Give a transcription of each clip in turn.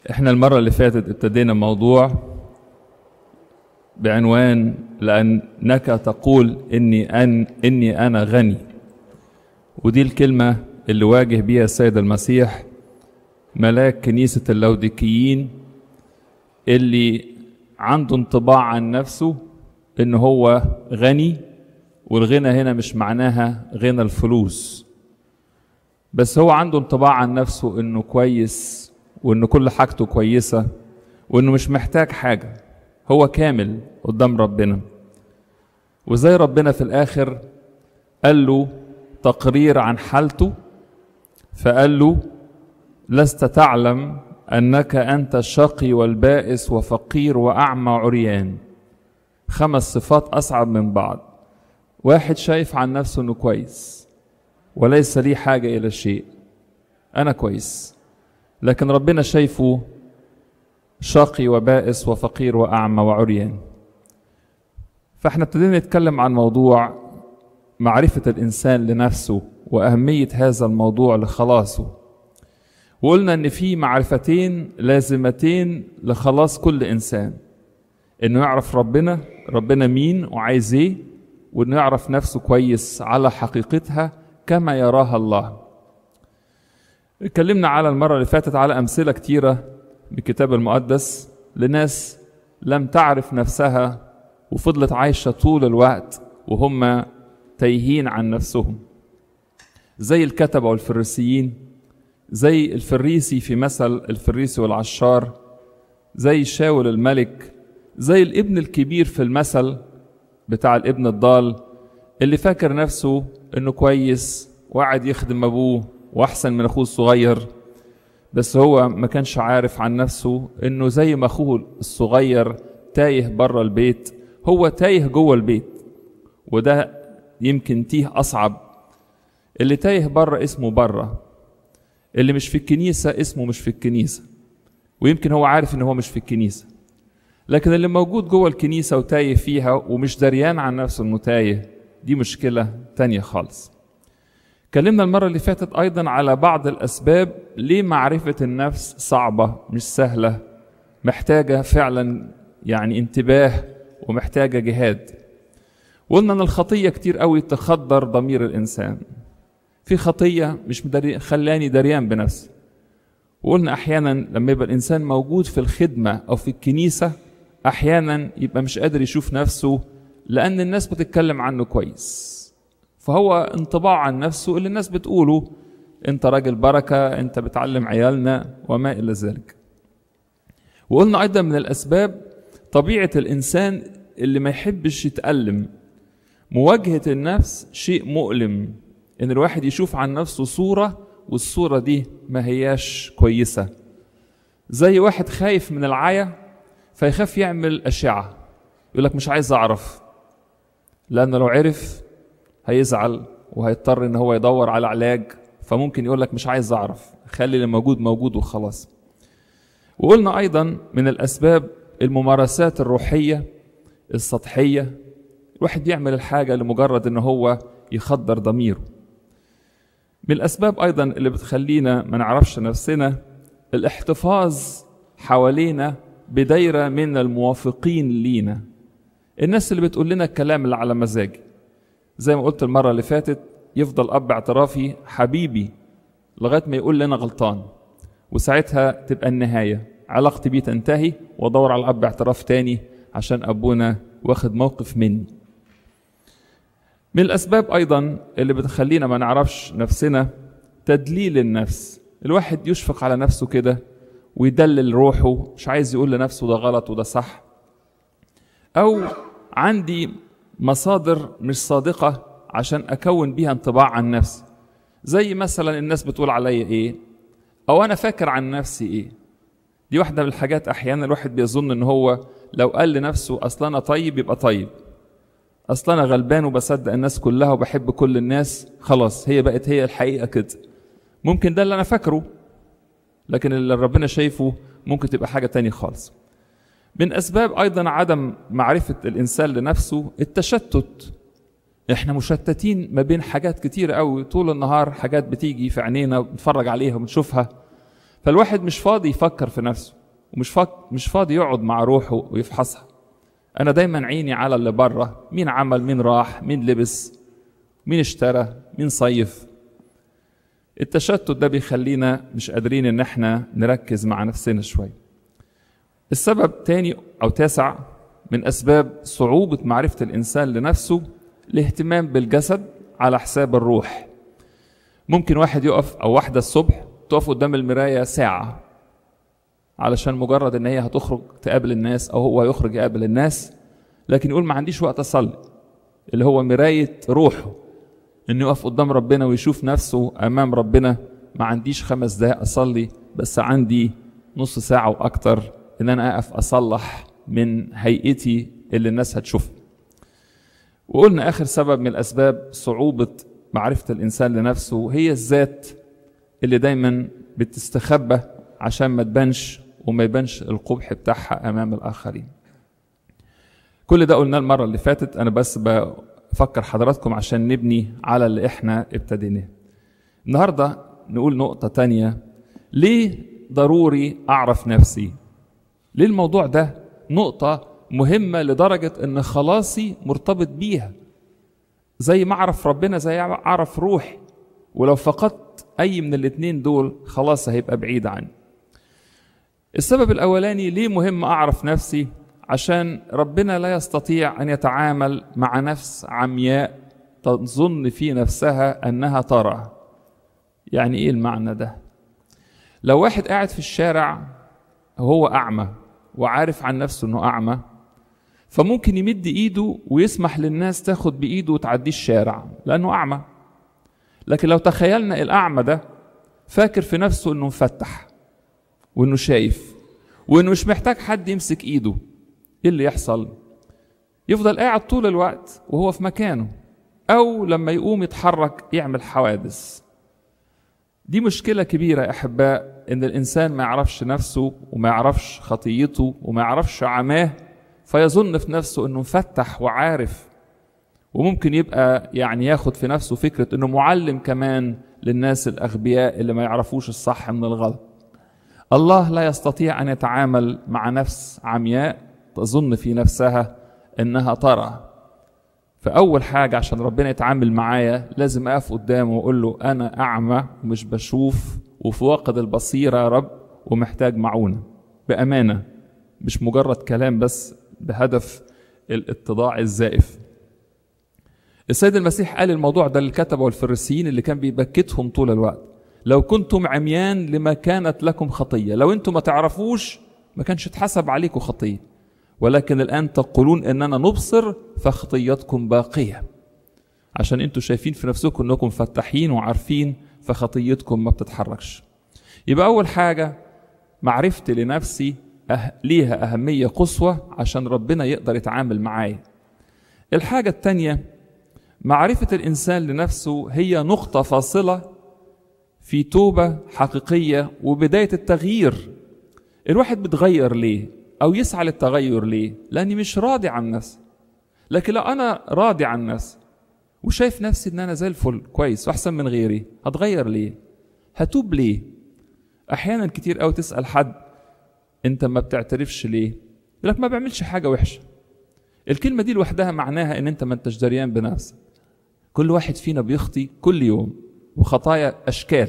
احنا المرة اللي فاتت ابتدينا موضوع بعنوان لأنك تقول إني أن إني أنا غني ودي الكلمة اللي واجه بيها السيد المسيح ملاك كنيسة اللوديكيين اللي عنده انطباع عن نفسه إن هو غني والغنى هنا مش معناها غنى الفلوس بس هو عنده انطباع عن نفسه إنه كويس وإن كل حاجته كويسة وإنه مش محتاج حاجة هو كامل قدام ربنا وزي ربنا في الآخر قال له تقرير عن حالته فقال له لست تعلم أنك أنت الشقي والبائس وفقير وأعمى وعريان خمس صفات أصعب من بعض واحد شايف عن نفسه أنه كويس وليس لي حاجة إلى شيء أنا كويس لكن ربنا شايفه شقي وبائس وفقير وأعمى وعريان فاحنا ابتدينا نتكلم عن موضوع معرفة الإنسان لنفسه وأهمية هذا الموضوع لخلاصه وقلنا إن في معرفتين لازمتين لخلاص كل إنسان إنه يعرف ربنا ربنا مين وعايز إيه وإنه يعرف نفسه كويس على حقيقتها كما يراها الله اتكلمنا على المرة اللي فاتت على أمثلة كتيرة بالكتاب المقدس لناس لم تعرف نفسها وفضلت عايشة طول الوقت وهم تايهين عن نفسهم زي الكتبة والفريسيين زي الفريسي في مثل الفريسي والعشار زي شاول الملك زي الابن الكبير في المثل بتاع الابن الضال اللي فاكر نفسه انه كويس وقاعد يخدم ابوه واحسن من اخوه الصغير بس هو ما كانش عارف عن نفسه انه زي ما اخوه الصغير تايه بره البيت هو تايه جوه البيت وده يمكن تيه اصعب اللي تايه بره اسمه بره اللي مش في الكنيسه اسمه مش في الكنيسه ويمكن هو عارف ان هو مش في الكنيسه لكن اللي موجود جوه الكنيسه وتايه فيها ومش دريان عن نفسه انه تايه دي مشكله تانية خالص اتكلمنا المرة اللي فاتت أيضا على بعض الأسباب ليه معرفة النفس صعبة مش سهلة محتاجة فعلا يعني انتباه ومحتاجة جهاد وقلنا أن الخطية كتير قوي تخدر ضمير الإنسان في خطية مش مدري خلاني دريان بنفسي وقلنا أحيانا لما يبقى الإنسان موجود في الخدمة أو في الكنيسة أحيانا يبقى مش قادر يشوف نفسه لأن الناس بتتكلم عنه كويس فهو انطباع عن نفسه اللي الناس بتقوله انت راجل بركة انت بتعلم عيالنا وما إلى ذلك وقلنا أيضا من الأسباب طبيعة الإنسان اللي ما يحبش يتألم مواجهة النفس شيء مؤلم إن الواحد يشوف عن نفسه صورة والصورة دي ما هياش كويسة زي واحد خايف من العيا فيخاف يعمل أشعة يقول لك مش عايز أعرف لأنه لو عرف هيزعل وهيضطر ان هو يدور على علاج فممكن يقول لك مش عايز اعرف خلي اللي موجود موجود وخلاص وقلنا ايضا من الاسباب الممارسات الروحيه السطحيه الواحد يعمل الحاجه لمجرد ان هو يخدر ضميره من الاسباب ايضا اللي بتخلينا ما نعرفش نفسنا الاحتفاظ حوالينا بدايره من الموافقين لينا الناس اللي بتقول لنا الكلام اللي على مزاجي زي ما قلت المرة اللي فاتت يفضل أب اعترافي حبيبي لغاية ما يقول لي أنا غلطان وساعتها تبقى النهاية علاقتي بيه تنتهي وأدور على أب اعتراف تاني عشان أبونا واخد موقف مني من الأسباب أيضا اللي بتخلينا ما نعرفش نفسنا تدليل النفس الواحد يشفق على نفسه كده ويدلل روحه مش عايز يقول لنفسه ده غلط وده صح أو عندي مصادر مش صادقة عشان أكون بيها انطباع عن نفسي زي مثلا الناس بتقول عليا إيه أو أنا فاكر عن نفسي إيه دي واحدة من الحاجات أحيانا الواحد بيظن إن هو لو قال لنفسه أصل أنا طيب يبقى طيب أصل أنا غلبان وبصدق الناس كلها وبحب كل الناس خلاص هي بقت هي الحقيقة كده ممكن ده اللي أنا فاكره لكن اللي ربنا شايفه ممكن تبقى حاجة تانية خالص من اسباب ايضا عدم معرفه الانسان لنفسه التشتت احنا مشتتين ما بين حاجات كتير قوي طول النهار حاجات بتيجي في عينينا بنتفرج عليها وبنشوفها فالواحد مش فاضي يفكر في نفسه ومش فاضي مش فاضي يقعد مع روحه ويفحصها انا دايما عيني على اللي بره مين عمل مين راح مين لبس مين اشترى مين صيف التشتت ده بيخلينا مش قادرين ان احنا نركز مع نفسنا شويه السبب تاني او تاسع من اسباب صعوبه معرفه الانسان لنفسه الاهتمام بالجسد على حساب الروح ممكن واحد يقف او واحده الصبح تقف قدام المرايه ساعه علشان مجرد ان هي هتخرج تقابل الناس او هو يخرج يقابل الناس لكن يقول ما عنديش وقت اصلي اللي هو مرايه روحه انه يقف قدام ربنا ويشوف نفسه امام ربنا ما عنديش خمس دقايق اصلي بس عندي نص ساعه واكتر ان انا اقف اصلح من هيئتي اللي الناس هتشوفها وقلنا اخر سبب من الاسباب صعوبه معرفه الانسان لنفسه هي الذات اللي دايما بتستخبى عشان ما تبانش وما يبانش القبح بتاعها امام الاخرين كل ده قلناه المره اللي فاتت انا بس بفكر حضراتكم عشان نبني على اللي احنا ابتديناه النهارده نقول نقطه تانية ليه ضروري اعرف نفسي ليه الموضوع ده نقطه مهمه لدرجه ان خلاصي مرتبط بيها زي ما اعرف ربنا زي اعرف روحي ولو فقدت اي من الاتنين دول خلاص هيبقى بعيد عني السبب الاولاني ليه مهم اعرف نفسي عشان ربنا لا يستطيع ان يتعامل مع نفس عمياء تظن في نفسها انها ترى يعني ايه المعنى ده لو واحد قاعد في الشارع هو اعمى وعارف عن نفسه انه اعمى فممكن يمد ايده ويسمح للناس تاخد بايده وتعديه الشارع لانه اعمى لكن لو تخيلنا الاعمى ده فاكر في نفسه انه مفتح وانه شايف وانه مش محتاج حد يمسك ايده ايه اللي يحصل يفضل قاعد طول الوقت وهو في مكانه او لما يقوم يتحرك يعمل حوادث دي مشكلة كبيرة يا أحباء إن الإنسان ما يعرفش نفسه وما يعرفش خطيته وما يعرفش عماه فيظن في نفسه إنه مفتح وعارف وممكن يبقى يعني ياخد في نفسه فكرة إنه معلم كمان للناس الأغبياء اللي ما يعرفوش الصح من الغلط الله لا يستطيع أن يتعامل مع نفس عمياء تظن في نفسها إنها ترى فأول حاجة عشان ربنا يتعامل معايا لازم أقف قدامه وأقول له أنا أعمى ومش بشوف وفي واقد البصيرة يا رب ومحتاج معونة بأمانة مش مجرد كلام بس بهدف الاتضاع الزائف السيد المسيح قال الموضوع ده للكتبة والفريسيين اللي كان بيبكتهم طول الوقت لو كنتم عميان لما كانت لكم خطية لو انتم ما تعرفوش ما كانش اتحسب عليكم خطية ولكن الآن تقولون إننا نبصر فخطيتكم باقية عشان انتوا شايفين في نفسكم انكم فتاحين وعارفين فخطيتكم ما بتتحركش يبقى أول حاجة معرفتي لنفسي أه... ليها أهمية قصوى عشان ربنا يقدر يتعامل معايا الحاجة التانية معرفة الإنسان لنفسه هي نقطة فاصلة في توبة حقيقية وبداية التغيير الواحد بيتغير ليه أو يسعى للتغير ليه لأني مش راضي عن نفسي لكن لو أنا راضي عن نفسي وشايف نفسي إن أنا زي الفل كويس وأحسن من غيري هتغير ليه هتوب ليه أحيانا كتير أوي تسأل حد أنت ما بتعترفش ليه يقول لك ما بعملش حاجة وحشة الكلمة دي لوحدها معناها إن أنت ما أنتش دريان بنفسك كل واحد فينا بيخطي كل يوم وخطايا أشكال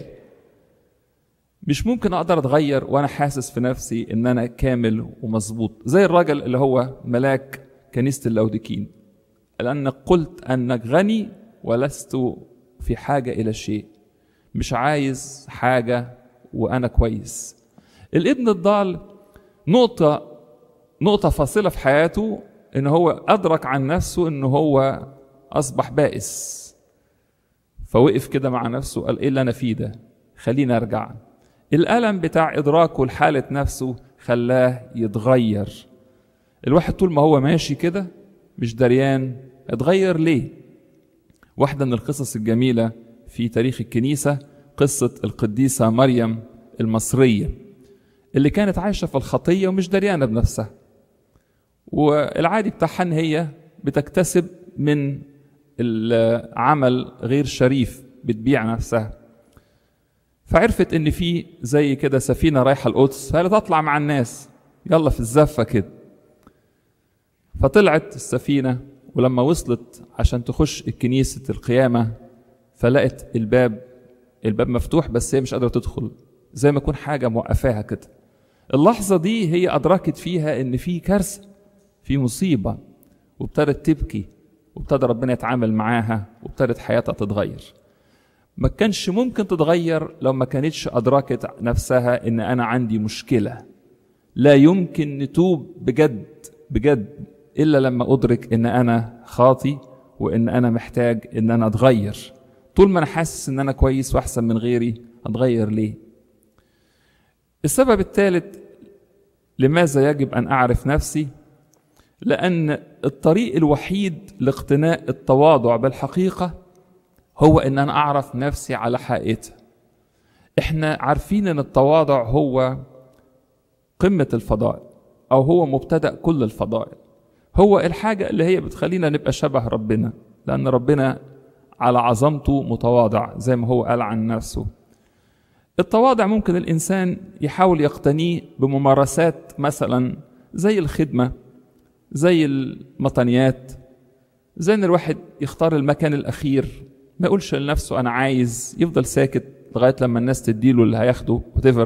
مش ممكن أقدر أتغير وأنا حاسس في نفسي إن أنا كامل ومظبوط زي الراجل اللي هو ملاك كنيسة اللوديكين لأنك قلت أنك غني ولست في حاجة إلى شيء مش عايز حاجة وأنا كويس الابن الضال نقطة نقطة فاصلة في حياته إن هو أدرك عن نفسه إن هو أصبح بائس فوقف كده مع نفسه قال إيه اللي أنا فيه ده خليني أرجع الألم بتاع إدراكه لحالة نفسه خلاه يتغير الواحد طول ما هو ماشي كده مش دريان اتغير ليه واحدة من القصص الجميلة في تاريخ الكنيسة قصة القديسة مريم المصرية اللي كانت عايشة في الخطية ومش دريانة بنفسها والعادي بتاعها ان هي بتكتسب من العمل غير شريف بتبيع نفسها فعرفت ان في زي كده سفينه رايحه القدس فقالت اطلع مع الناس يلا في الزفه كده فطلعت السفينه ولما وصلت عشان تخش الكنيسه القيامه فلقت الباب الباب مفتوح بس هي مش قادره تدخل زي ما يكون حاجه موقفاها كده اللحظه دي هي ادركت فيها ان في كارثه في مصيبه وابتدت تبكي وابتدى ربنا يتعامل معاها وابتدت حياتها تتغير ما كانش ممكن تتغير لو ما كانتش أدركت نفسها إن أنا عندي مشكلة لا يمكن نتوب بجد بجد إلا لما أدرك إن أنا خاطي وإن أنا محتاج إن أنا أتغير طول ما أنا حاسس إن أنا كويس وأحسن من غيري أتغير ليه السبب الثالث لماذا يجب أن أعرف نفسي لأن الطريق الوحيد لاقتناء التواضع بالحقيقة هو ان انا اعرف نفسي على حقيقتها احنا عارفين ان التواضع هو قمة الفضائل او هو مبتدأ كل الفضائل هو الحاجة اللي هي بتخلينا نبقى شبه ربنا لان ربنا على عظمته متواضع زي ما هو قال عن نفسه التواضع ممكن الانسان يحاول يقتنيه بممارسات مثلا زي الخدمة زي المطنيات زي ان الواحد يختار المكان الاخير ما يقولش لنفسه انا عايز يفضل ساكت لغايه لما الناس تديله اللي هياخده whatever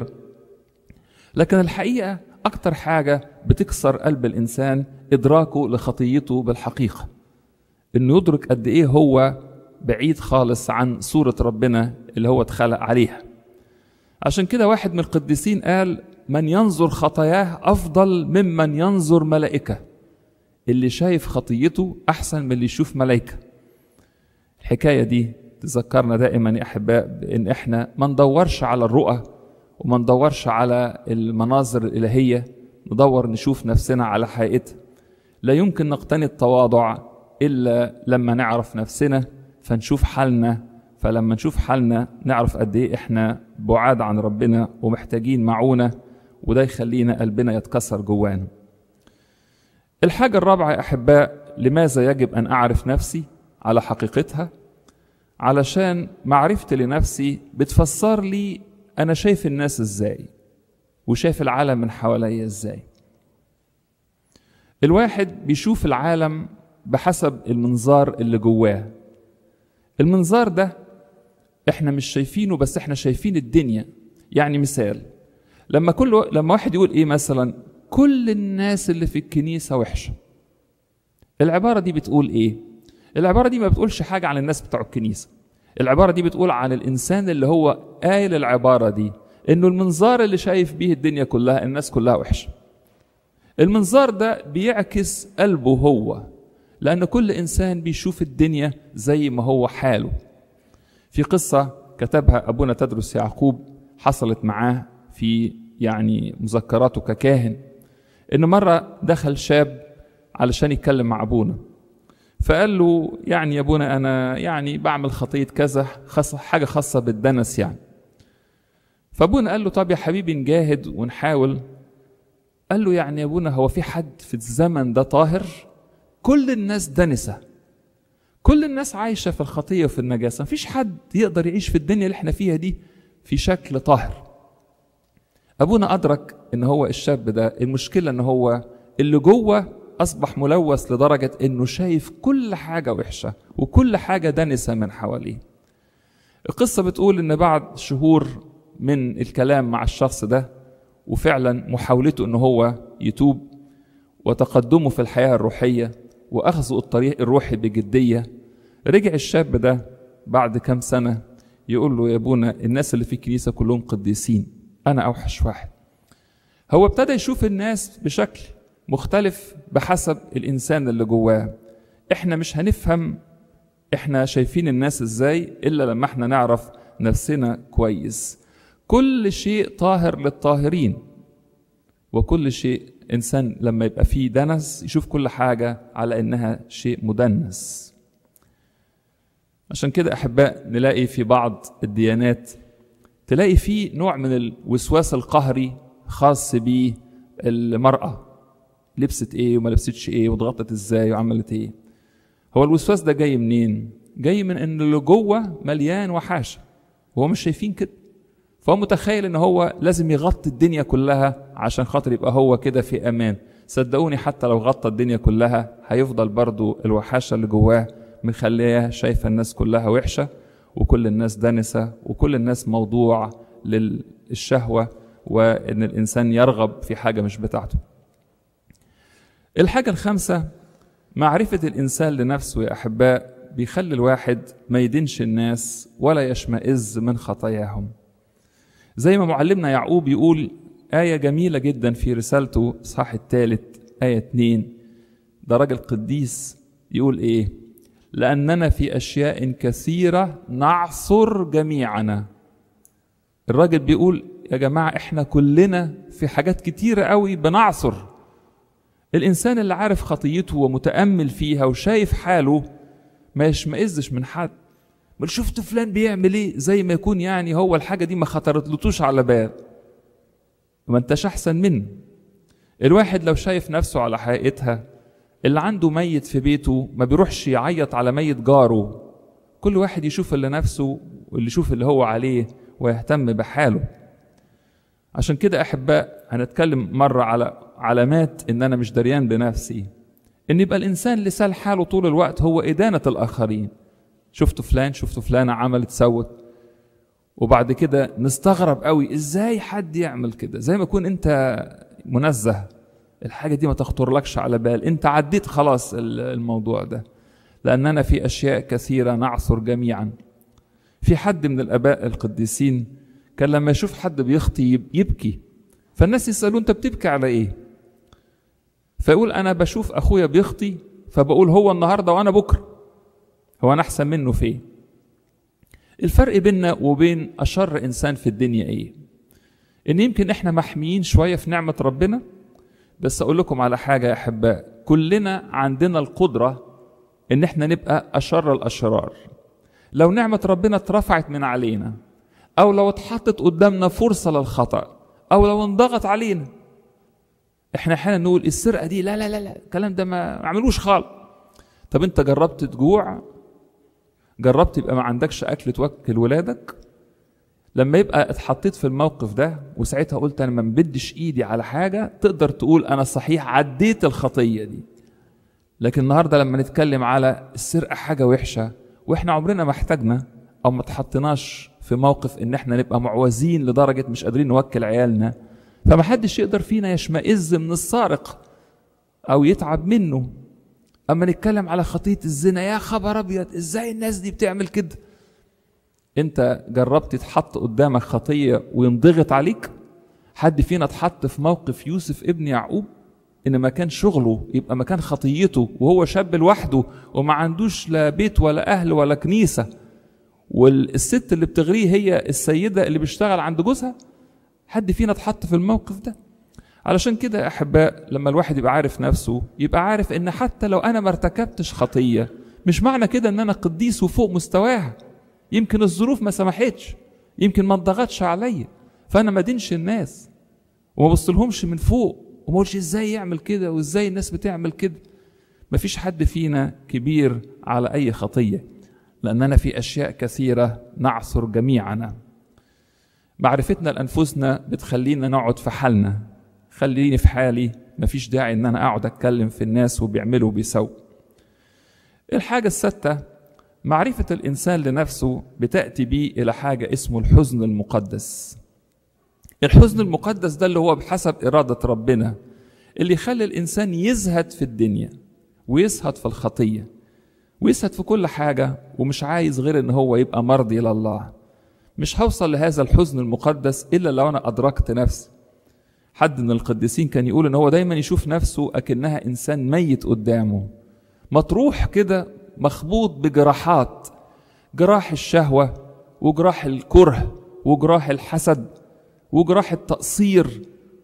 لكن الحقيقه اكتر حاجه بتكسر قلب الانسان ادراكه لخطيته بالحقيقه انه يدرك قد ايه هو بعيد خالص عن صوره ربنا اللي هو اتخلق عليها عشان كده واحد من القديسين قال من ينظر خطاياه افضل ممن ينظر ملائكه اللي شايف خطيته احسن من اللي يشوف ملائكه الحكايه دي تذكرنا دائما يا احباء بان احنا ما ندورش على الرؤى وما ندورش على المناظر الالهيه ندور نشوف نفسنا على حقيقتها لا يمكن نقتني التواضع الا لما نعرف نفسنا فنشوف حالنا فلما نشوف حالنا نعرف قد ايه احنا بعاد عن ربنا ومحتاجين معونه وده يخلينا قلبنا يتكسر جوانا الحاجه الرابعه يا احباء لماذا يجب ان اعرف نفسي على حقيقتها علشان معرفتي لنفسي بتفسر لي انا شايف الناس ازاي وشايف العالم من حواليا ازاي الواحد بيشوف العالم بحسب المنظار اللي جواه المنظار ده احنا مش شايفينه بس احنا شايفين الدنيا يعني مثال لما كل لما واحد يقول ايه مثلا كل الناس اللي في الكنيسه وحشه العباره دي بتقول ايه العبارة دي ما بتقولش حاجة عن الناس بتوع الكنيسة العبارة دي بتقول عن الإنسان اللي هو قايل العبارة دي إنه المنظار اللي شايف بيه الدنيا كلها الناس كلها وحشة المنظار ده بيعكس قلبه هو لأن كل إنسان بيشوف الدنيا زي ما هو حاله في قصة كتبها أبونا تدرس يعقوب حصلت معاه في يعني مذكراته ككاهن إن مرة دخل شاب علشان يتكلم مع أبونا فقال له يعني يا ابونا انا يعني بعمل خطيه كذا خاصة حاجه خاصه بالدنس يعني فابونا قال له طب يا حبيبي نجاهد ونحاول قال له يعني يا ابونا هو في حد في الزمن ده طاهر كل الناس دنسه كل الناس عايشه في الخطيه وفي النجاسه مفيش حد يقدر يعيش في الدنيا اللي احنا فيها دي في شكل طاهر ابونا ادرك ان هو الشاب ده المشكله ان هو اللي جوه أصبح ملوث لدرجة إنه شايف كل حاجة وحشة وكل حاجة دنسة من حواليه. القصة بتقول إن بعد شهور من الكلام مع الشخص ده وفعلا محاولته إن هو يتوب وتقدمه في الحياة الروحية وأخذه الطريق الروحي بجدية رجع الشاب ده بعد كام سنة يقول له يا ابونا الناس اللي في الكنيسة كلهم قديسين أنا أوحش واحد هو ابتدى يشوف الناس بشكل مختلف بحسب الانسان اللي جواه احنا مش هنفهم احنا شايفين الناس ازاي الا لما احنا نعرف نفسنا كويس كل شيء طاهر للطاهرين وكل شيء انسان لما يبقى فيه دنس يشوف كل حاجه على انها شيء مدنس عشان كده احباء نلاقي في بعض الديانات تلاقي فيه نوع من الوسواس القهري خاص بالمراه لبست ايه وما لبستش ايه واتغطت ازاي وعملت ايه هو الوسواس ده جاي منين جاي من ان اللي جوه مليان وحاشه وهو مش شايفين كده فهو متخيل ان هو لازم يغطي الدنيا كلها عشان خاطر يبقى هو كده في امان صدقوني حتى لو غطى الدنيا كلها هيفضل برضو الوحاشة اللي جواه مخليه شايفة الناس كلها وحشة وكل الناس دنسة وكل الناس موضوع للشهوة وإن الإنسان يرغب في حاجة مش بتاعته الحاجة الخامسة معرفة الإنسان لنفسه يا أحباء بيخلي الواحد ما يدينش الناس ولا يشمئز من خطاياهم زي ما معلمنا يعقوب يقول آية جميلة جدا في رسالته إصحاح الثالث آية 2 ده راجل قديس يقول إيه؟ لأننا في أشياء كثيرة نعصر جميعنا الراجل بيقول يا جماعة إحنا كلنا في حاجات كتيرة قوي بنعصر الإنسان اللي عارف خطيته ومتأمل فيها وشايف حاله ما يشمئزش من حد بل شفت فلان بيعمل ايه زي ما يكون يعني هو الحاجة دي ما خطرتلتوش على بال ما انتش احسن منه الواحد لو شايف نفسه على حقيقتها اللي عنده ميت في بيته ما بيروحش يعيط على ميت جاره كل واحد يشوف اللي نفسه واللي يشوف اللي هو عليه ويهتم بحاله عشان كده احباء هنتكلم مرة على علامات ان انا مش دريان بنفسي ان يبقى الانسان لسان حاله طول الوقت هو ادانة الاخرين شفتوا فلان شفتوا فلانة عملت سوت وبعد كده نستغرب قوي ازاي حد يعمل كده زي ما يكون انت منزه الحاجة دي ما تخطرلكش على بال انت عديت خلاص الموضوع ده لأننا في أشياء كثيرة نعثر جميعا في حد من الآباء القديسين كان لما يشوف حد بيخطي يبكي فالناس يسألوه أنت بتبكي على إيه فيقول أنا بشوف أخويا بيخطي فبقول هو النهاردة وأنا بكرة هو أنا أحسن منه فين الفرق بيننا وبين أشر إنسان في الدنيا إيه إن يمكن إحنا محميين شوية في نعمة ربنا بس أقول لكم على حاجة يا أحباء كلنا عندنا القدرة إن إحنا نبقى أشر الأشرار لو نعمة ربنا اترفعت من علينا أو لو اتحطت قدامنا فرصة للخطأ أو لو انضغط علينا إحنا أحيانا نقول السرقة دي لا لا لا لا الكلام ده ما عملوش خالص طب أنت جربت تجوع جربت يبقى ما عندكش أكل توكل ولادك لما يبقى اتحطيت في الموقف ده وساعتها قلت انا ما مبدش ايدي على حاجه تقدر تقول انا صحيح عديت الخطيه دي لكن النهارده لما نتكلم على السرقه حاجه وحشه واحنا عمرنا ما احتاجنا او ما اتحطيناش في موقف ان احنا نبقى معوزين لدرجه مش قادرين نوكل عيالنا فما حدش يقدر فينا يشمئز من السارق او يتعب منه اما نتكلم على خطيه الزنا يا خبر ابيض ازاي الناس دي بتعمل كده انت جربت تتحط قدامك خطيه وينضغط عليك حد فينا اتحط في موقف يوسف ابن يعقوب ان مكان شغله يبقى مكان خطيته وهو شاب لوحده وما عندوش لا بيت ولا اهل ولا كنيسه والست اللي بتغريه هي السيده اللي بيشتغل عند جوزها حد فينا اتحط في الموقف ده علشان كده يا احباء لما الواحد يبقى عارف نفسه يبقى عارف ان حتى لو انا ما ارتكبتش خطيه مش معنى كده ان انا قديس وفوق مستواها يمكن الظروف ما سمحتش يمكن ما انضغطش عليا فانا ما دينش الناس وما بصلهمش من فوق وما اقولش ازاي يعمل كده وازاي الناس بتعمل كده ما فيش حد فينا كبير على اي خطيه لاننا في اشياء كثيره نعثر جميعنا معرفتنا لانفسنا بتخلينا نقعد في حالنا خليني في حالي مفيش داعي ان انا اقعد اتكلم في الناس وبيعملوا وبيسووا الحاجه السادسه معرفة الإنسان لنفسه بتأتي بيه إلى حاجة اسمه الحزن المقدس. الحزن المقدس ده اللي هو بحسب إرادة ربنا اللي يخلي الإنسان يزهد في الدنيا ويزهد في الخطية ويزهد في كل حاجة ومش عايز غير إن هو يبقى مرضي لله. مش هوصل لهذا الحزن المقدس إلا لو أنا أدركت نفسي. حد من القديسين كان يقول إن هو دايما يشوف نفسه أكنها إنسان ميت قدامه. مطروح كده مخبوط بجراحات جراح الشهوة وجراح الكره وجراح الحسد وجراح التقصير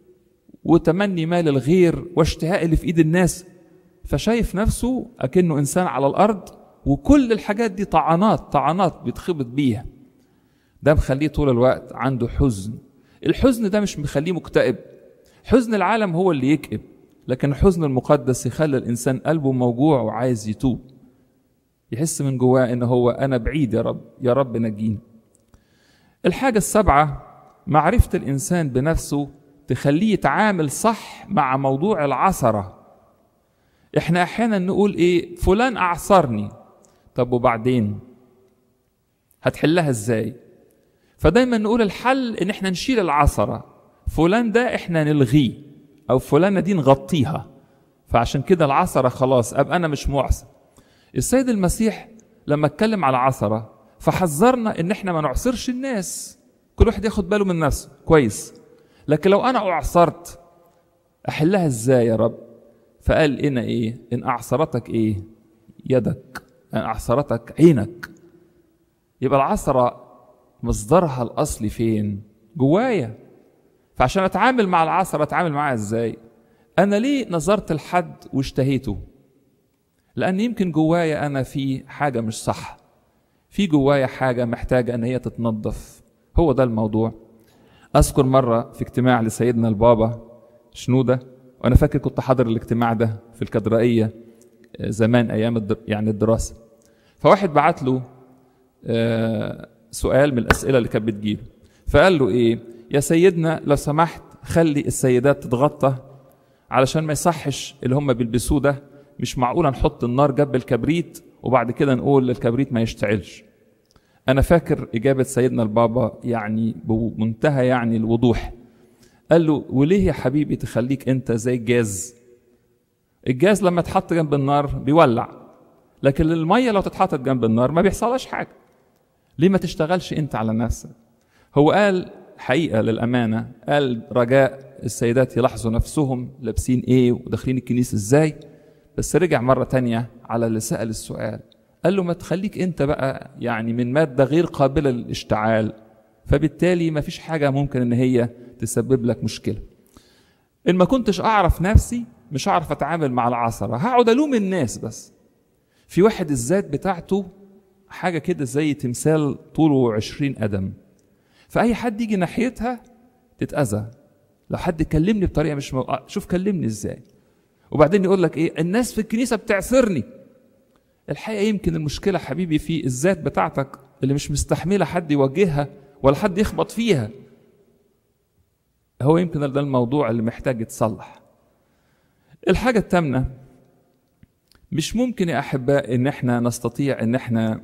وتمني مال الغير واشتهاء اللي في ايد الناس فشايف نفسه اكنه انسان على الارض وكل الحاجات دي طعنات طعنات بيتخبط بيها ده مخليه طول الوقت عنده حزن الحزن ده مش مخليه مكتئب حزن العالم هو اللي يكئب لكن الحزن المقدس يخلي الانسان قلبه موجوع وعايز يتوب يحس من جواه ان هو انا بعيد يا رب يا رب نجيني الحاجه السابعه معرفة الإنسان بنفسه تخليه يتعامل صح مع موضوع العثرة احنا احيانا نقول ايه فلان اعصرني طب وبعدين هتحلها ازاي فدايما نقول الحل ان احنا نشيل العثرة فلان ده احنا نلغيه او فلانة دي نغطيها فعشان كده العثرة خلاص ابقى انا مش معصر السيد المسيح لما اتكلم على عثرة فحذرنا ان احنا ما نعصرش الناس كل واحد ياخد باله من نفسه كويس لكن لو انا اعصرت احلها ازاي يا رب فقال إن إيه إن أعصرتك إيه يدك إن أعصرتك عينك يبقى العصرة مصدرها الأصلي فين جوايا فعشان أتعامل مع العصرة أتعامل معاها إزاي أنا ليه نظرت لحد واشتهيته لأن يمكن جوايا أنا في حاجة مش صح في جوايا حاجة محتاجة أن هي تتنظف هو ده الموضوع أذكر مرة في اجتماع لسيدنا البابا شنودة وانا فاكر كنت حاضر الاجتماع ده في الكاتدرائيه زمان ايام الدر... يعني الدراسه فواحد بعت له آه سؤال من الاسئله اللي كانت بتجيله فقال له ايه يا سيدنا لو سمحت خلي السيدات تتغطى علشان ما يصحش اللي هم بيلبسوه ده مش معقول نحط النار جنب الكبريت وبعد كده نقول للكبريت ما يشتعلش انا فاكر اجابه سيدنا البابا يعني بمنتهى يعني الوضوح قال له وليه يا حبيبي تخليك انت زي الجاز الجاز لما تحط جنب النار بيولع لكن الميه لو تتحطت جنب النار ما بيحصلهاش حاجه ليه ما تشتغلش انت على نفسك هو قال حقيقه للامانه قال رجاء السيدات يلاحظوا نفسهم لابسين ايه وداخلين الكنيسه ازاي بس رجع مره تانية على اللي سال السؤال قال له ما تخليك انت بقى يعني من ماده غير قابله للاشتعال فبالتالي ما فيش حاجه ممكن ان هي تسبب لك مشكله ان ما كنتش اعرف نفسي مش هعرف اتعامل مع العثره هقعد الوم الناس بس في واحد الذات بتاعته حاجه كده زي تمثال طوله عشرين قدم فاي حد يجي ناحيتها تتاذى لو حد كلمني بطريقه مش مو... شوف كلمني ازاي وبعدين يقول لك ايه الناس في الكنيسه بتعثرني الحقيقه يمكن المشكله حبيبي في الذات بتاعتك اللي مش مستحمله حد يوجهها ولا حد يخبط فيها هو يمكن ده الموضوع اللي محتاج يتصلح الحاجة الثامنة مش ممكن يا أحباء إن إحنا نستطيع إن إحنا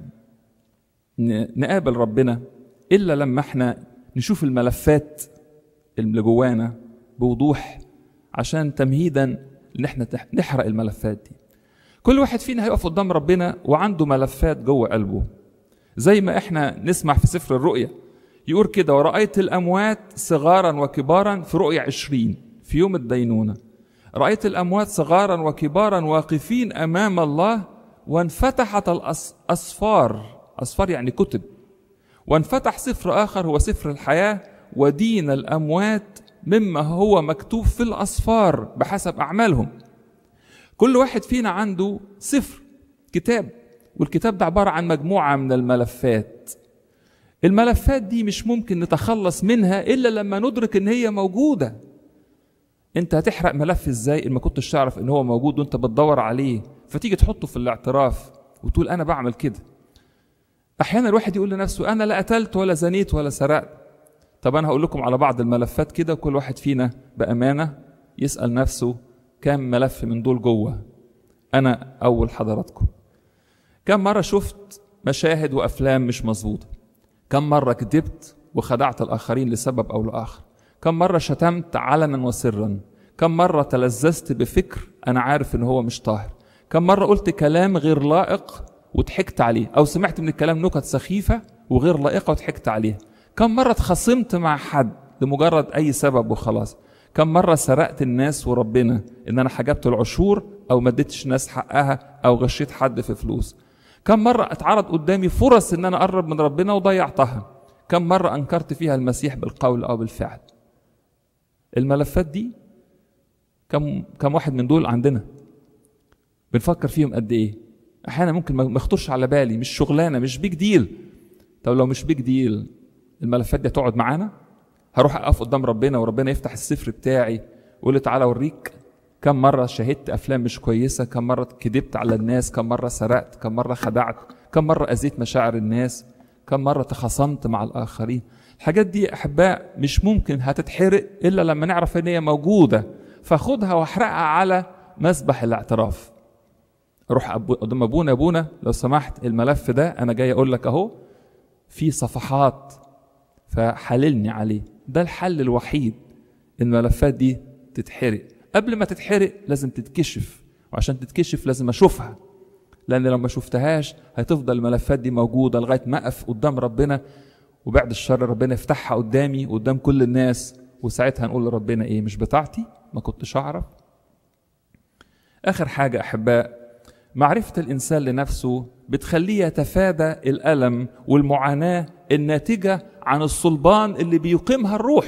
نقابل ربنا إلا لما إحنا نشوف الملفات اللي جوانا بوضوح عشان تمهيدا إن إحنا نحرق الملفات دي كل واحد فينا هيقف قدام ربنا وعنده ملفات جوه قلبه زي ما إحنا نسمع في سفر الرؤيا يقول كده ورأيت الأموات صغارا وكبارا في رؤيا عشرين في يوم الدينونة رأيت الأموات صغارا وكبارا واقفين أمام الله وانفتحت الأسفار أسفار يعني كتب وانفتح سفر آخر هو سفر الحياة ودين الأموات مما هو مكتوب في الأسفار بحسب أعمالهم كل واحد فينا عنده سفر كتاب والكتاب ده عبارة عن مجموعة من الملفات الملفات دي مش ممكن نتخلص منها الا لما ندرك ان هي موجوده انت هتحرق ملف ازاي ان ما كنتش تعرف ان هو موجود وانت بتدور عليه فتيجي تحطه في الاعتراف وتقول انا بعمل كده احيانا الواحد يقول لنفسه انا لا قتلت ولا زنيت ولا سرقت طب انا هقول لكم على بعض الملفات كده وكل واحد فينا بامانه يسال نفسه كم ملف من دول جوه انا اول حضراتكم كم مره شفت مشاهد وافلام مش مظبوطه كم مرة كذبت وخدعت الآخرين لسبب أو لآخر كم مرة شتمت علنا وسرا كم مرة تلذذت بفكر أنا عارف إن هو مش طاهر كم مرة قلت كلام غير لائق وضحكت عليه أو سمعت من الكلام نكت سخيفة وغير لائقة وضحكت عليها كم مرة اتخاصمت مع حد لمجرد أي سبب وخلاص كم مرة سرقت الناس وربنا إن أنا حجبت العشور أو ما اديتش الناس حقها أو غشيت حد في فلوس كم مرة اتعرض قدامي فرص ان انا اقرب من ربنا وضيعتها كم مرة انكرت فيها المسيح بالقول او بالفعل الملفات دي كم كم واحد من دول عندنا بنفكر فيهم قد ايه احيانا ممكن ما يخطرش على بالي مش شغلانه مش بيج ديل طب لو مش بيج ديل الملفات دي هتقعد معانا هروح اقف قدام ربنا وربنا يفتح السفر بتاعي ويقول لي تعالى اوريك كم مرة شاهدت أفلام مش كويسة كم مرة كذبت على الناس كم مرة سرقت كم مرة خدعت كم مرة أذيت مشاعر الناس كم مرة تخاصمت مع الآخرين الحاجات دي احباء مش ممكن هتتحرق الا لما نعرف ان هي موجوده فاخدها واحرقها على مسبح الاعتراف روح أبو- قدام ابونا ابونا لو سمحت الملف ده انا جاي اقول لك اهو في صفحات فحللني عليه ده الحل الوحيد الملفات دي تتحرق قبل ما تتحرق لازم تتكشف وعشان تتكشف لازم اشوفها لان لو ما شفتهاش هتفضل الملفات دي موجوده لغايه ما اقف قدام ربنا وبعد الشر ربنا يفتحها قدامي قدام كل الناس وساعتها نقول لربنا ايه مش بتاعتي ما كنتش اعرف اخر حاجه احباء معرفه الانسان لنفسه بتخليه يتفادى الالم والمعاناه الناتجه عن الصلبان اللي بيقيمها الروح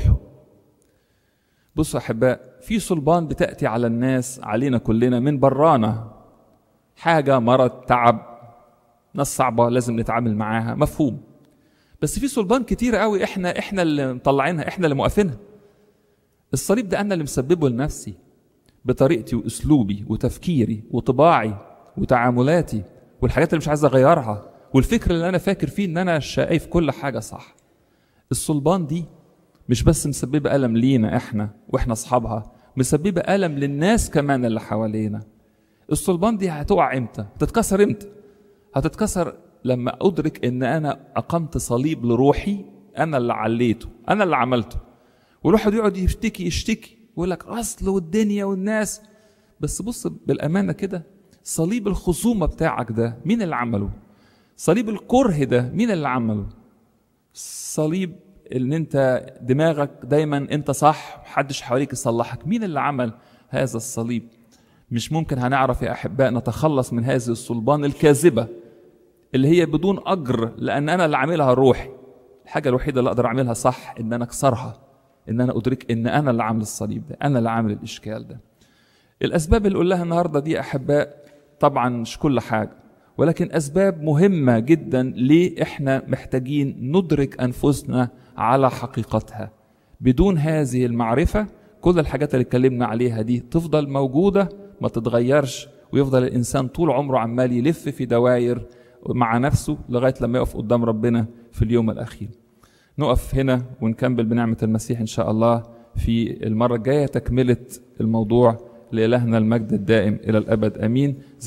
بصوا احباء في صلبان بتاتي على الناس علينا كلنا من برانا حاجه مرض تعب ناس صعبه لازم نتعامل معاها مفهوم بس في صلبان كتير قوي احنا احنا اللي مطلعينها احنا اللي موقفينها الصليب ده انا اللي مسببه لنفسي بطريقتي واسلوبي وتفكيري وطباعي وتعاملاتي والحاجات اللي مش عايز اغيرها والفكر اللي انا فاكر فيه ان انا شايف كل حاجه صح الصلبان دي مش بس مسببه الم لينا احنا واحنا اصحابها مسببه الم للناس كمان اللي حوالينا الصلبان دي هتقع امتى هتتكسر امتى هتتكسر لما ادرك ان انا اقمت صليب لروحي انا اللي عليته انا اللي عملته والواحد يقعد يشتكي يشتكي ويقول لك اصل والدنيا والناس بس بص بالامانه كده صليب الخصومه بتاعك ده مين اللي عمله صليب الكره ده مين اللي عمله صليب ان انت دماغك دايما انت صح محدش حواليك يصلحك مين اللي عمل هذا الصليب مش ممكن هنعرف يا احباء نتخلص من هذه الصلبان الكاذبه اللي هي بدون اجر لان انا اللي عاملها روحي الحاجه الوحيده اللي اقدر اعملها صح ان انا اكسرها ان انا ادرك ان انا اللي عامل الصليب ده انا اللي عامل الاشكال ده الاسباب اللي قلناها النهارده دي يا احباء طبعا مش كل حاجه ولكن اسباب مهمه جدا ليه احنا محتاجين ندرك انفسنا على حقيقتها بدون هذه المعرفه كل الحاجات اللي اتكلمنا عليها دي تفضل موجوده ما تتغيرش ويفضل الانسان طول عمره عمال يلف في دواير مع نفسه لغايه لما يقف قدام ربنا في اليوم الاخير نقف هنا ونكمل بنعمه المسيح ان شاء الله في المره الجايه تكمله الموضوع لالهنا المجد الدائم الى الابد امين